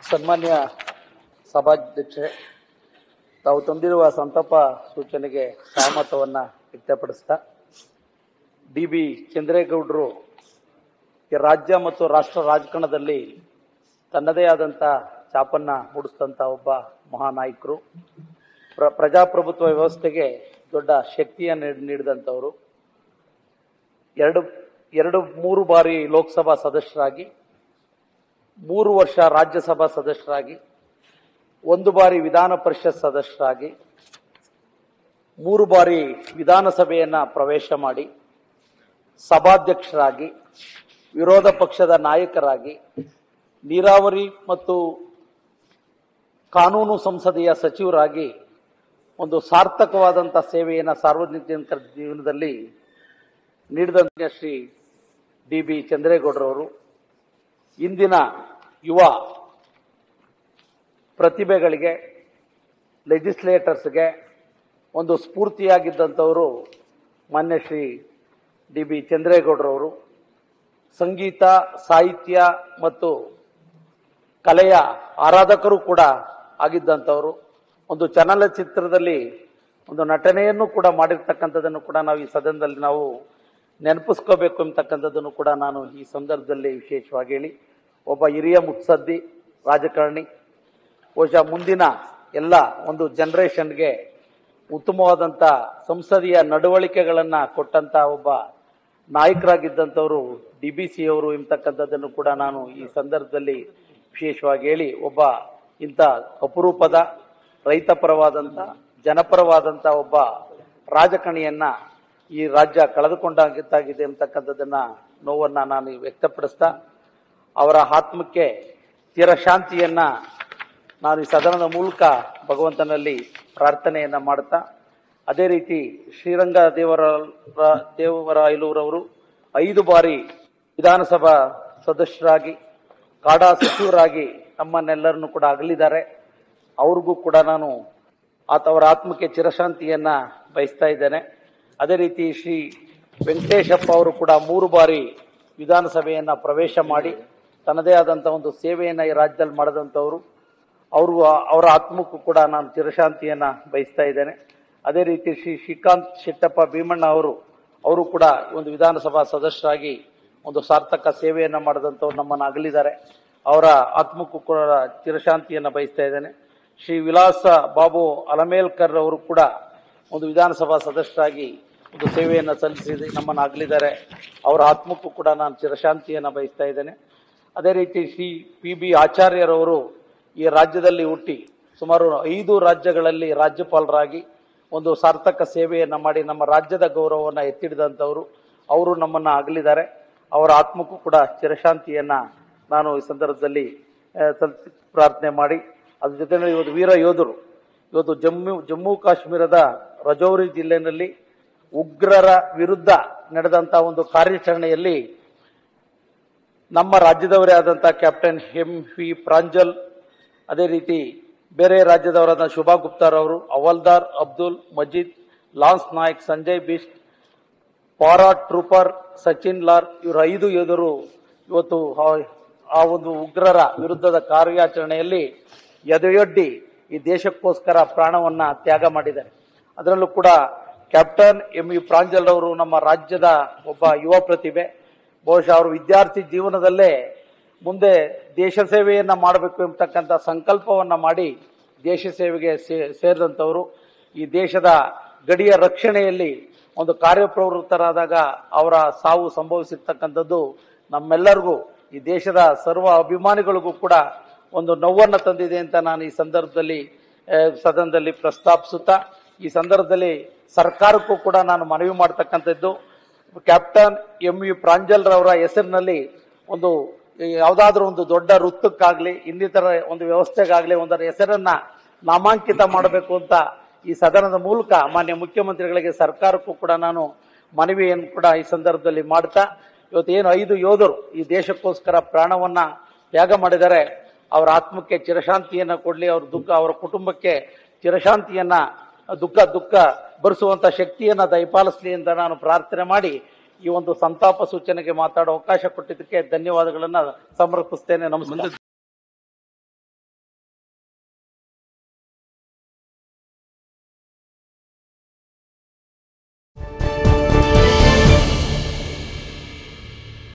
ಸನ್ಮಾನ್ಯ ಸಭಾಧ್ಯಕ್ಷರೇ ತಾವು ತಂದಿರುವ ಸಂತಾಪ ಸೂಚನೆಗೆ ಸಹಮತವನ್ನ ವ್ಯಕ್ತಪಡಿಸ್ತಾ ಡಿ ಬಿ ಚಂದ್ರೇಗೌಡರು ಈ ರಾಜ್ಯ ಮತ್ತು ರಾಷ್ಟ್ರ ರಾಜಕಾರಣದಲ್ಲಿ ತನ್ನದೇ ಆದಂಥ ಛಾಪನ್ನ ಮೂಡಿಸಿದಂಥ ಒಬ್ಬ ಮಹಾನಾಯಕರು ಪ್ರ ಪ್ರಜಾಪ್ರಭುತ್ವ ವ್ಯವಸ್ಥೆಗೆ ದೊಡ್ಡ ಶಕ್ತಿಯನ್ನು ನೀಡ್- ನೀಡಿದಂಥವರು ಎರಡು ಎರಡು ಮೂರು ಬಾರಿ ಲೋಕಸಭಾ ಸದಸ್ಯರಾಗಿ ಮೂರು ವರ್ಷ ರಾಜ್ಯಸಭಾ ಸದಸ್ಯರಾಗಿ ಒಂದು ಬಾರಿ ವಿಧಾನ ಪರಿಷತ್ ಸದಸ್ಯರಾಗಿ ಮೂರು ಬಾರಿ ವಿಧಾನಸಭೆಯನ್ನ ಪ್ರವೇಶ ಮಾಡಿ ಸಭಾಧ್ಯಕ್ಷರಾಗಿ ವಿರೋಧ ಪಕ್ಷದ ನಾಯಕರಾಗಿ ನೀರಾವರಿ ಮತ್ತು ಕಾನೂನು ಸಂಸದೀಯ ಸಚಿವರಾಗಿ ಒಂದು ಸಾರ್ಥಕವಾದಂಥ ಸೇವೆಯನ್ನು ಸಾರ್ವಜನಿಕರ ಜೀವನದಲ್ಲಿ ನೀಡಿದಂಥ ಶ್ರೀ ಡಿ ಬಿ ಚಂದ್ರೇಗೌಡರವರು ಇಂದಿನ ಯುವ ಪ್ರತಿಭೆಗಳಿಗೆ ಲೆಜಿಸ್ಲೇಟರ್ಸ್ಗೆ ಒಂದು ಸ್ಫೂರ್ತಿಯಾಗಿದ್ದಂಥವರು ಮಾನ್ಯ ಶ್ರೀ ಡಿ ಬಿ ಚಂದ್ರೇಗೌಡರವರು ಸಂಗೀತ ಸಾಹಿತ್ಯ ಮತ್ತು ಕಲೆಯ ಆರಾಧಕರು ಕೂಡ ಆಗಿದ್ದಂಥವರು ಒಂದು ಚಲನಚಿತ್ರದಲ್ಲಿ ಒಂದು ನಟನೆಯನ್ನು ಕೂಡ ಮಾಡಿರ್ತಕ್ಕಂಥದ್ದನ್ನು ಕೂಡ ನಾವು ಈ ಸದನದಲ್ಲಿ ನಾವು ನೆನಪಿಸ್ಕೋಬೇಕು ಅಂತಕ್ಕಂಥದ್ದನ್ನು ಕೂಡ ನಾನು ಈ ಸಂದರ್ಭದಲ್ಲಿ ವಿಶೇಷವಾಗಿ ಹೇಳಿ ಒಬ್ಬ ಹಿರಿಯ ಮುತ್ಸದ್ದಿ ರಾಜಕಾರಣಿ ಬಹುಶಃ ಮುಂದಿನ ಎಲ್ಲ ಒಂದು ಜನರೇಷನ್ಗೆ ಉತ್ತಮವಾದಂಥ ಸಂಸದೀಯ ನಡವಳಿಕೆಗಳನ್ನ ಕೊಟ್ಟಂತ ಒಬ್ಬ ನಾಯಕರಾಗಿದ್ದಂಥವರು ಡಿ ಬಿ ಸಿ ಅವರು ಎಂಬತಕ್ಕಂಥದ್ದನ್ನು ಕೂಡ ನಾನು ಈ ಸಂದರ್ಭದಲ್ಲಿ ವಿಶೇಷವಾಗಿ ಹೇಳಿ ಒಬ್ಬ ಇಂಥ ಅಪರೂಪದ ರೈತಪರವಾದಂಥ ಜನಪರವಾದಂಥ ಒಬ್ಬ ರಾಜಕಾರಣಿಯನ್ನ ಈ ರಾಜ್ಯ ಕಳೆದುಕೊಂಡಾಗಿದ್ದಾಗಿದೆ ಎಂಬತಕ್ಕಂಥದ್ದನ್ನ ನೋವನ್ನ ನಾನು ವ್ಯಕ್ತಪಡಿಸ್ತಾ ಅವರ ಆತ್ಮಕ್ಕೆ ಚಿರಶಾಂತಿಯನ್ನ ನಾನು ಈ ಸದನದ ಮೂಲಕ ಭಗವಂತನಲ್ಲಿ ಪ್ರಾರ್ಥನೆಯನ್ನ ಮಾಡುತ್ತಾ ಅದೇ ರೀತಿ ಶ್ರೀರಂಗ ದೇವರ ದೇವರಾಯಲೂರವರು ಐದು ಬಾರಿ ವಿಧಾನಸಭಾ ಸದಸ್ಯರಾಗಿ ಕಾಡಾ ಸಚಿವರಾಗಿ ನಮ್ಮನ್ನೆಲ್ಲರನ್ನು ಕೂಡ ಅಗಲಿದ್ದಾರೆ ಅವ್ರಿಗೂ ಕೂಡ ನಾನು ಆತ ಅವರ ಆತ್ಮಕ್ಕೆ ಚಿರಶಾಂತಿಯನ್ನ ಬಯಸ್ತಾ ಇದ್ದೇನೆ ಅದೇ ರೀತಿ ಶ್ರೀ ವೆಂಕಟೇಶಪ್ಪ ಅವರು ಕೂಡ ಮೂರು ಬಾರಿ ವಿಧಾನಸಭೆಯನ್ನ ಪ್ರವೇಶ ಮಾಡಿ ತನ್ನದೇ ಆದಂಥ ಒಂದು ಸೇವೆಯನ್ನ ಈ ರಾಜ್ಯದಲ್ಲಿ ಮಾಡಿದಂಥವರು ಅವ್ರಿಗೂ ಅವರ ಆತ್ಮಕ್ಕೂ ಕೂಡ ನಾನು ಚಿರಶಾಂತಿಯನ್ನ ಬಯಸ್ತಾ ಇದ್ದೇನೆ ಅದೇ ರೀತಿ ಶ್ರೀ ಶ್ರೀಕಾಂತ್ ಶೆಟ್ಟಪ್ಪ ಭೀಮಣ್ಣ ಅವರು ಅವರು ಕೂಡ ಒಂದು ವಿಧಾನಸಭಾ ಸದಸ್ಯರಾಗಿ ಒಂದು ಸಾರ್ಥಕ ಸೇವೆಯನ್ನ ಮಾಡಿದಂಥವ್ರು ನಮ್ಮನ್ನು ಅಗಲಿದ್ದಾರೆ ಅವರ ಆತ್ಮಕ್ಕೂ ಕೂಡ ಚಿರಶಾಂತಿಯನ್ನ ಬಯಸ್ತಾ ಇದ್ದೇನೆ ಶ್ರೀ ವಿಲಾಸ ಬಾಬು ಅಲಮೇಲ್ಕರ್ ಅವರು ಕೂಡ ಒಂದು ವಿಧಾನಸಭಾ ಸದಸ್ಯರಾಗಿ ಒಂದು ಸೇವೆಯನ್ನು ಸಲ್ಲಿಸಿ ನಮ್ಮನ್ನು ಅಗಲಿದ್ದಾರೆ ಅವರ ಆತ್ಮಕ್ಕೂ ಕೂಡ ನಾನು ಚಿರಶಾಂತಿಯನ್ನ ಬಯಸ್ತಾ ಇದ್ದೇನೆ ಅದೇ ರೀತಿ ಶ್ರೀ ಪಿ ಬಿ ಆಚಾರ್ಯರವರು ಈ ರಾಜ್ಯದಲ್ಲಿ ಹುಟ್ಟಿ ಸುಮಾರು ಐದು ರಾಜ್ಯಗಳಲ್ಲಿ ರಾಜ್ಯಪಾಲರಾಗಿ ಒಂದು ಸಾರ್ಥಕ ಸೇವೆಯನ್ನ ಮಾಡಿ ನಮ್ಮ ರಾಜ್ಯದ ಗೌರವವನ್ನು ಎತ್ತಿಡಿದಂಥವರು ಅವರು ನಮ್ಮನ್ನ ಅಗಲಿದ್ದಾರೆ ಅವರ ಆತ್ಮಕ್ಕೂ ಕೂಡ ಚಿರಶಾಂತಿಯನ್ನ ನಾನು ಈ ಸಂದರ್ಭದಲ್ಲಿ ಆ, ಸಲ್ಲಿಸಿ ಪ್ರಾರ್ಥನೆ ಮಾಡಿ ಅದ್ರ ಜೊತೆ ಇವತ್ತು ವೀರ ಯೋಧರು ಇವತ್ತು ಜಮ್ಮು ಜಮ್ಮು ಕಾಶ್ಮೀರದ ರಜೌರಿ ಜಿಲ್ಲೆಯಲ್ಲಿ ಉಗ್ರರ ವಿರುದ್ಧ ನಡೆದಂತ ಒಂದು ಕಾರ್ಯಾಚರಣೆಯಲ್ಲಿ ನಮ್ಮ ರಾಜ್ಯದವರೇ ಆದಂಥ ಕ್ಯಾಪ್ಟನ್ ಎಂ ವಿ ಪ್ರಾಂಜಲ್ ಅದೇ ರೀತಿ ಬೇರೆ ರಾಜ್ಯದವರಾದ ಶುಭಾ ಗುಪ್ತಾರ್ ಅವರು ಅವಲ್ದಾರ್ Abdul Majeed lance Naik Sanjay Bisht paratrooper Sachin ಲಾರ್ ಇವರು ಐದು ಯೋಧರು ಇವತ್ತು ಆ- ಆ ಒಂದು ಉಗ್ರರ ವಿರುದ್ಧದ ಕಾರ್ಯಾಚರಣೆಯಲ್ಲಿ ಎದೆಯೊಡ್ಡಿ ಈ ದೇಶಕ್ಕೋಸ್ಕರ ಪ್ರಾಣವನ್ನ ತ್ಯಾಗ ಮಾಡಿದ್ದಾರೆ ಅದರಲ್ಲೂ ಕೂಡ ಕ್ಯಾಪ್ಟನ್ ಎಂ ಯು ಪ್ರಾಂಜಲ್ ಅವರು ನಮ್ಮ ರಾಜ್ಯದ ಒಬ್ಬ ಯುವ ಪ್ರತಿಭೆ ಬಹುಶಃ ಅವರು ವಿದ್ಯಾರ್ಥಿ ಜೀವನದಲ್ಲೇ ಮುಂದೆ ದೇಶ ಸೇವೆಯನ್ನ ಮಾಡಬೇಕು ಎಂಬತಕ್ಕಂಥ ಸಂಕಲ್ಪವನ್ನ ಮಾಡಿ ದೇಶ ಸೇವೆಗೆ ಸೇ- ಸೇರಿದಂಥವರು ಈ ದೇಶದ ಗಡಿಯ ರಕ್ಷಣೆಯಲ್ಲಿ ಒಂದು ಕಾರ್ಯಪ್ರವೃತ್ತರಾದಾಗ ಅವರ ಸಾವು ಸಂಭವಿಸಿರ್ತಕ್ಕಂಥದ್ದು ನಮ್ಮೆಲ್ಲರಿಗೂ ಈ ದೇಶದ ಸರ್ವ ಅಭಿಮಾನಿಗಳಿಗೂ ಕೂಡ ಒಂದು ನೋವನ್ನ ತಂದಿದೆ ಅಂತ ನಾನು ಈ ಸಂದರ್ಭದಲ್ಲಿ ಆ, ಸದನದಲ್ಲಿ ಪ್ರಸ್ತಾಪಿಸುತ್ತಾ ಈ ಸಂದರ್ಭದಲ್ಲಿ ಸರ್ಕಾರಕ್ಕೂ ಕೂಡ ನಾನು ಮನವಿ ಮಾಡ್ತಕ್ಕಂಥದ್ದು ಕ್ಯಾಪ್ಟನ್ ಎಂ ಯು ಪ್ರಾಂಜಲ್ ರವರ ಹೆಸರಿನಲ್ಲಿ ಒಂದು ಯಾವುದಾದ್ರೂ ಒಂದು ದೊಡ್ಡ ವೃತ್ತಕ್ಕಾಗ್ಲಿ ಇನ್ನಿತರ ಒಂದು ವ್ಯವಸ್ಥೆಗಾಗ್ಲಿ ಒಂದರ ಹೆಸರನ್ನ ನಾಮಾಂಕಿತ ಮಾಡಬೇಕು ಅಂತ ಈ ಸದನದ ಮೂಲಕ ಮಾನ್ಯ ಮುಖ್ಯಮಂತ್ರಿಗಳಿಗೆ ಸರ್ಕಾರಕ್ಕೂ ಕೂಡ ನಾನು ಮನವಿಯನ್ನು ಕೂಡ ಈ ಸಂದರ್ಭದಲ್ಲಿ ಮಾಡ್ತಾ ಇವತ್ತು ಏನು ಐದು ಯೋಧರು ಈ ದೇಶಕ್ಕೋಸ್ಕರ ಪ್ರಾಣವನ್ನ ತ್ಯಾಗ ಮಾಡಿದ್ದಾರೆ ಅವರ ಆತ್ಮಕ್ಕೆ ಚಿರಶಾಂತಿಯನ್ನ ಕೊಡ್ಲಿ ಅವ್ರ ದುಃಖ ಅವರ ಕುಟುಂಬಕ್ಕೆ ಚಿರಶಾಂತಿಯನ್ನ ದುಃಖ ದುಃಖ ಭರಿಸುವಂತ ಶಕ್ತಿಯನ್ನ ದಯಪಾಲಿಸಲಿ ಅಂತ ನಾನು ಪ್ರಾರ್ಥನೆ ಮಾಡಿ ಈ ಒಂದು ಸಂತಾಪ ಸೂಚನೆಗೆ ಮಾತಾಡೋ ಅವಕಾಶ ಕೊಟ್ಟಿದ್ದಕ್ಕೆ ಧನ್ಯವಾದಗಳನ್ನ ಸಮರ್ಪಿಸ್ತೇನೆ ನಮಸ್ಕಾರ